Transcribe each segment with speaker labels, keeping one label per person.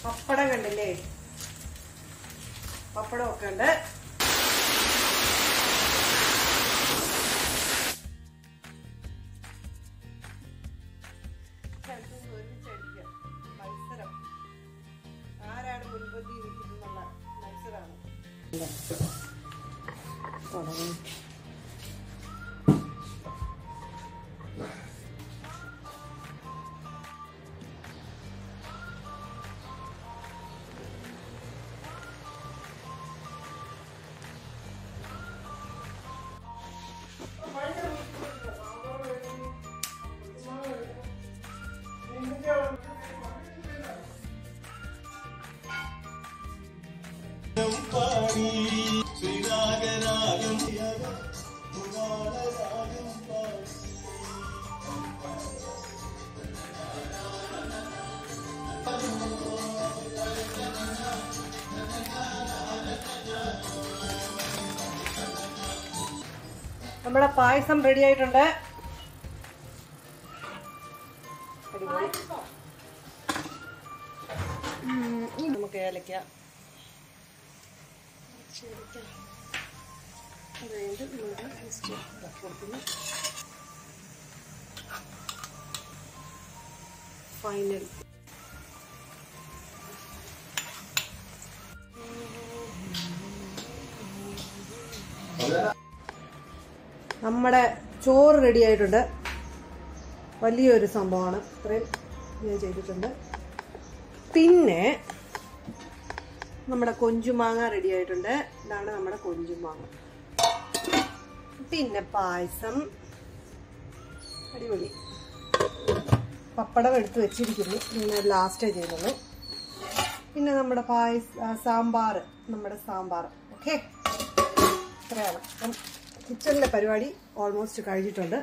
Speaker 1: പപ്പടം കണ്ടില്ലേ പപ്പടം ഒക്കെ ഉണ്ട് രണ്ടും ഒരുമിച്ചടിക്കുക. മത്സരം ആരാണ് മുൻപന്തി ഇരിക്കുന്നുള്ള മത്സരമാണ് തുടങ്ങി നമ്മുടെ പായസം റെഡി ആയിട്ടുണ്ട് അടിപൊളി. ഉം, ഇനി നമുക്ക് ഏലക്ക ചേർക്കാം. അത് കഴിഞ്ഞിട്ട് നമ്മുടെ ഇസ്റ്റ് കൊടുക്കുന്നു ഫൈനൽ നമ്മുടെ ചോറ് റെഡി ആയിട്ടുണ്ട് വലിയൊരു സംഭവമാണ് ഇത്രയും ഞാൻ ചെയ്തിട്ടുണ്ട് പിന്നെ നമ്മുടെ കൊഞ്ചുമാങ്ങ റെഡി ആയിട്ടുണ്ട് ഇതാണ് നമ്മുടെ കൊഞ്ചുമാങ്ങ പിന്നെ പായസം അടിപൊളി പപ്പടം എടുത്ത് വെച്ചിരിക്കുന്നു ഞാൻ ലാസ്റ്റേ ചെയ്യുന്നുള്ളൂ പിന്നെ നമ്മുടെ പായസ ആ, സാമ്പാർ നമ്മുടെ സാമ്പാർ ഓക്കെ ഇത്രയാണ് അപ്പം കിച്ചണിലെ പരിപാടി ഓൾമോസ്റ്റ് കഴിഞ്ഞിട്ടുണ്ട്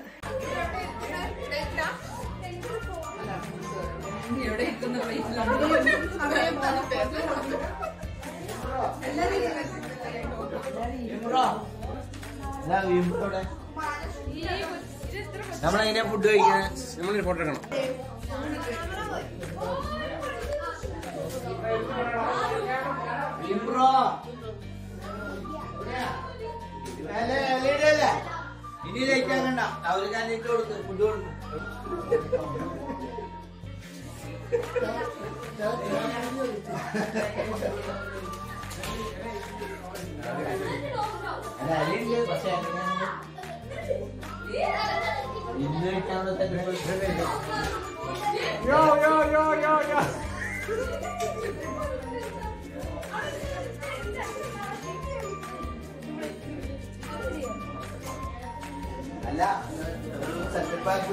Speaker 2: നമ്മളെങ്ങനെയാ ഫുഡ് കഴിക്കുന്നത് നമ്മളൊരു ഫോട്ടോ എടുക്കണം ഇനി ലൈറ്റ് കണ്ട അവര് കാലിട്ട് കൊടുക്കും ഫുഡ് കൊടുക്കും അല്ല അലിയുണ്ട് പക്ഷെ ഇന്ന് കഴിക്കാൻ യോ യോ യോ യോ യോ അല്ല ഒരു സെറ്റപ്പാക്കി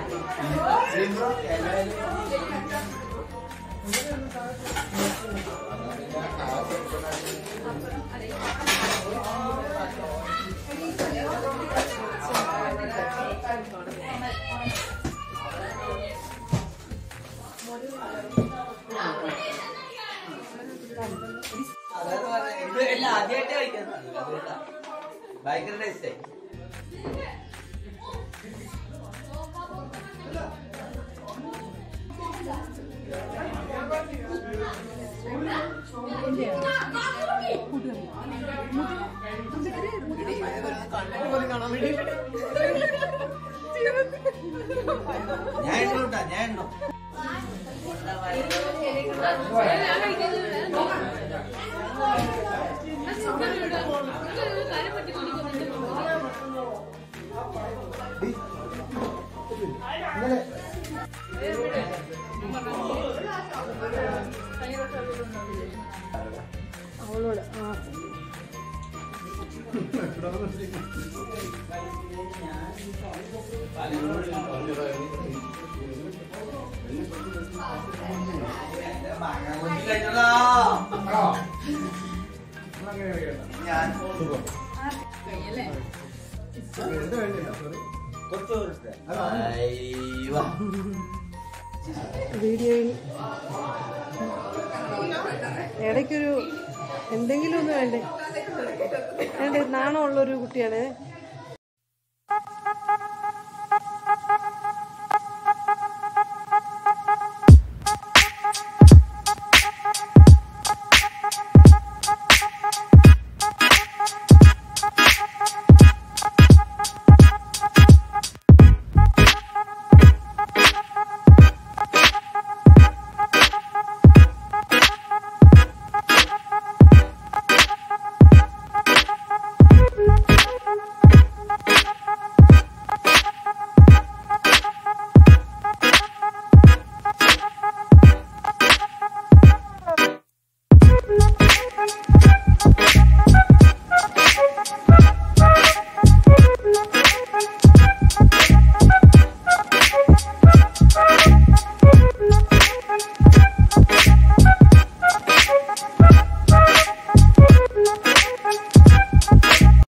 Speaker 2: ആദ്യമായിട്ട് കഴിക്കുന്നത് ഭയങ്കര ടേസ്റ്റായി ഞാൻ എണ്ണു കേട്ടാ ഞാൻ എണ്ണു
Speaker 1: അവളോട് ആ
Speaker 2: ഞാൻ
Speaker 1: വീഡിയോയിൽ ഇടയ്ക്കൊരു എന്തെങ്കിലും ഒന്ന് വേണ്ടേ വേണ്ടേ നാണമുള്ളൊരു കുട്ടിയാണ്